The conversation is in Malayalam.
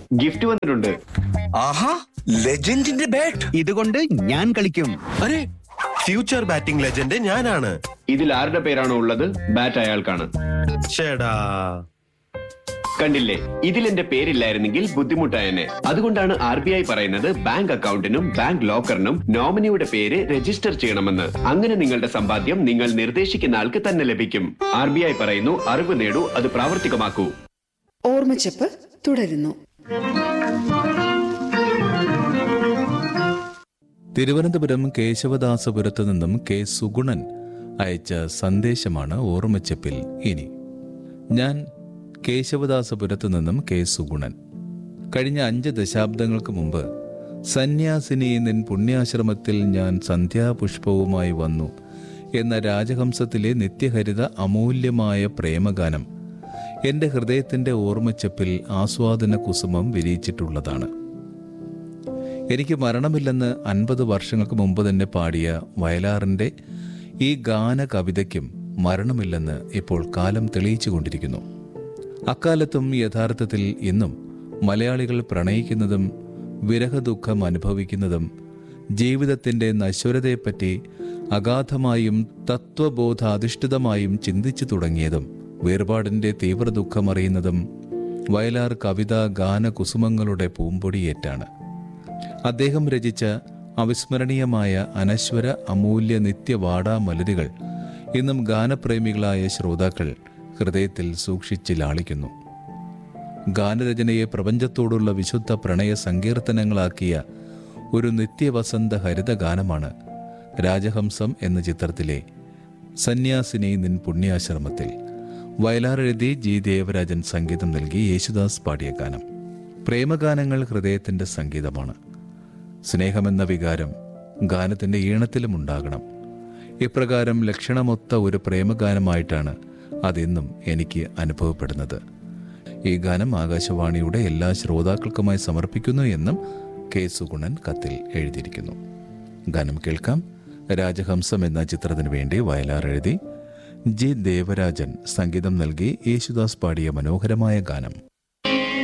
ഗിഫ്റ്റ് വന്നിട്ടുണ്ട് ആഹാ ലെജൻഡിന്റെ ബാറ്റ് ഇതുകൊണ്ട് ഞാൻ കളിക്കും അരെ ഫ്യൂച്ചർ ബാറ്റിംഗ് ലെജൻഡ് ഞാനാണ് ഇതിൽ ആരുടെ പേരാണോ ഉള്ളത് ബാറ്റ് അയാൾക്കാണ് ഷേടാ കണ്ടില്ലേ ഇതിൽ എന്റെ പേരില്ലായിരുന്നെങ്കിൽ ബുദ്ധിമുട്ടായനെ അതുകൊണ്ടാണ് ആർ ബി ഐ പറയുന്നത് ബാങ്ക് അക്കൗണ്ടിനും ബാങ്ക് ലോക്കറിനും നോമിനിയുടെ പേര് രജിസ്റ്റർ ചെയ്യണമെന്ന് അങ്ങനെ നിങ്ങളുടെ സമ്പാദ്യം നിങ്ങൾ നിർദ്ദേശിക്കുന്ന ആൾക്ക് തന്നെ ലഭിക്കും ആർ ബി ഐ പറയുന്നു അറിവ് നേടൂ അത് പ്രാവർത്തികമാക്കൂ ഓർമ്മച്ചപ്പ് തുടരുന്നു തിരുവനന്തപുരം കേശവദാസപുരത്ത് നിന്നും കെ സുഗുണൻ അയച്ച സന്ദേശമാണ് ഓർമ്മച്ചപ്പിൽ ഇനി ഞാൻ കേശവദാസപുരത്ത് നിന്നും കെ സുഗുണൻ കഴിഞ്ഞ അഞ്ച് ദശാബ്ദങ്ങൾക്ക് മുമ്പ് സന്യാസിനി നിൻ പുണ്യാശ്രമത്തിൽ ഞാൻ സന്ധ്യാപുഷ്പവുമായി വന്നു എന്ന രാജഹംസത്തിലെ നിത്യഹരിത അമൂല്യമായ പ്രേമഗാനം എൻ്റെ ഹൃദയത്തിൻ്റെ ഓർമ്മച്ചപ്പിൽ ആസ്വാദന കുസുമം വിരിയിച്ചിട്ടുള്ളതാണ് എനിക്ക് മരണമില്ലെന്ന് അൻപത് വർഷങ്ങൾക്ക് മുമ്പ് തന്നെ പാടിയ വയലാറിൻ്റെ ഈ ഗാന കവിതയ്ക്കും മരണമില്ലെന്ന് ഇപ്പോൾ കാലം തെളിയിച്ചുകൊണ്ടിരിക്കുന്നു അക്കാലത്തും യഥാർത്ഥത്തിൽ ഇന്നും മലയാളികൾ പ്രണയിക്കുന്നതും വിരഹദുഃഖം അനുഭവിക്കുന്നതും ജീവിതത്തിൻ്റെ നശ്വരതയെപ്പറ്റി അഗാധമായും തത്വബോധാധിഷ്ഠിതമായും ചിന്തിച്ചു തുടങ്ങിയതും വേർപാടിൻ്റെ തീവ്ര ദുഃഖമറിയുന്നതും വയലാർ കവിത ഗാനകുസുമങ്ങളുടെ പൂമ്പൊടിയേറ്റാണ് അദ്ദേഹം രചിച്ച അവിസ്മരണീയമായ അനശ്വര അമൂല്യ നിത്യവാടാ മലരുകൾ ഇന്നും ഗാനപ്രേമികളായ ശ്രോതാക്കൾ ഹൃദയത്തിൽ സൂക്ഷിച്ച് ലാളിക്കുന്നു ഗാനരചനയെ പ്രപഞ്ചത്തോടുള്ള വിശുദ്ധ പ്രണയ സങ്കീർത്തനങ്ങളാക്കിയ ഒരു നിത്യവസന്ത ഹരിത ഗാനമാണ് രാജഹംസം എന്ന ചിത്രത്തിലെ സന്യാസിനി നിൻ പുണ്യാശ്രമത്തിൽ വയലാറെഴുതി ജി ദേവരാജൻ സംഗീതം നൽകി യേശുദാസ് പാടിയ ഗാനം പ്രേമഗാനങ്ങൾ ഹൃദയത്തിൻ്റെ സംഗീതമാണ് സ്നേഹമെന്ന വികാരം ഗാനത്തിൻ്റെ ഈണത്തിലും ഉണ്ടാകണം ഇപ്രകാരം ലക്ഷണമൊത്ത ഒരു പ്രേമഗാനമായിട്ടാണ് അതിന്നും എനിക്ക് അനുഭവപ്പെടുന്നത് ഈ ഗാനം ആകാശവാണിയുടെ എല്ലാ ശ്രോതാക്കൾക്കുമായി സമർപ്പിക്കുന്നു എന്നും കെ സുഗുണൻ കത്തിൽ എഴുതിയിരിക്കുന്നു ഗാനം കേൾക്കാം രാജഹംസം എന്ന ചിത്രത്തിനു വേണ്ടി വയലാർ എഴുതി ജി ദേവരാജൻ സംഗീതം നൽകി യേശുദാസ് പാടിയ മനോഹരമായ ഗാനം